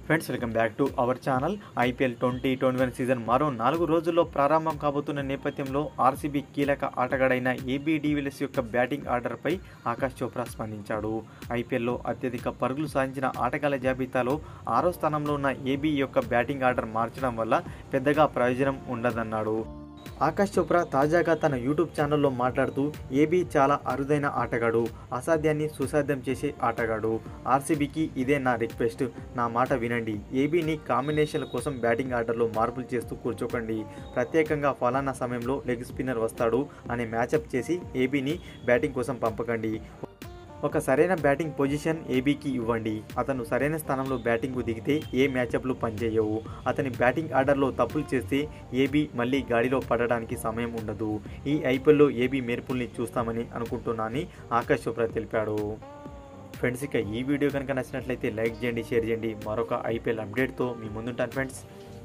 friends welcome back to our channel IPL twenty twenty one season మరో నాలుగు రోజుల్లో ప్రారంభం కాబోతున్న నేపథ్యంలో ఆర్సీబీ కీలక ఆటగాడైన ఏబీ డివిలియర్స్ యొక్క బ్యాటింగ్ ఆర్డర్పై ఆకాష్ చోప్రా స్పందించాడు ఐపీఎల్లో అత్యధిక పరుగులు సాధించిన ఆటగాళ్ల జాబితాలో ఆరో స్థానంలో ఉన్న ఏబీ యొక్క బ్యాటింగ్ ఆర్డర్ మార్చడం వల్ల పెద్దగా ప్రయోజనం ఉండదన్నాడు ఆకాష్ చోప్రా తాజాగా తన యూట్యూబ్ ఛానల్లో మాట్లాడుతూ ఏబీ చాలా అరుదైన ఆటగాడు అసాధ్యాన్ని సుసాధ్యం చేసే ఆటగాడు ఆర్సీబీకి ఇదే నా రిక్వెస్ట్ నా మాట వినండి ఏబీని కాంబినేషన్ల కోసం బ్యాటింగ్ ఆర్డర్లో మార్పులు చేస్తూ కూర్చోకండి ప్రత్యేకంగా ఫలానా సమయంలో లెగ్ స్పిన్నర్ వస్తాడు అనే మ్యాచప్ చేసి ఏబీని బ్యాటింగ్ కోసం పంపకండి ఒక సరైన బ్యాటింగ్ పొజిషన్ ఏబీకి ఇవ్వండి అతను సరైన స్థానంలో బ్యాటింగ్కు దిగితే ఏ మ్యాచప్లు పనిచేయవు అతని బ్యాటింగ్ ఆర్డర్లో తప్పులు చేస్తే ఏబీ మళ్ళీ గాడిలో పడడానికి సమయం ఉండదు ఈ ఐపీఎల్లో ఏబీ మెరుపుల్ని చూస్తామని అనుకుంటున్నానని ఆకాష్ చోప్రా తెలిపాడు ఫ్రెండ్స్ ఇక ఈ వీడియో కనుక నచ్చినట్లయితే లైక్ చేయండి షేర్ చేయండి మరొక ఐపీఎల్ అప్డేట్తో మీ ముందుంటాను ఫ్రెండ్స్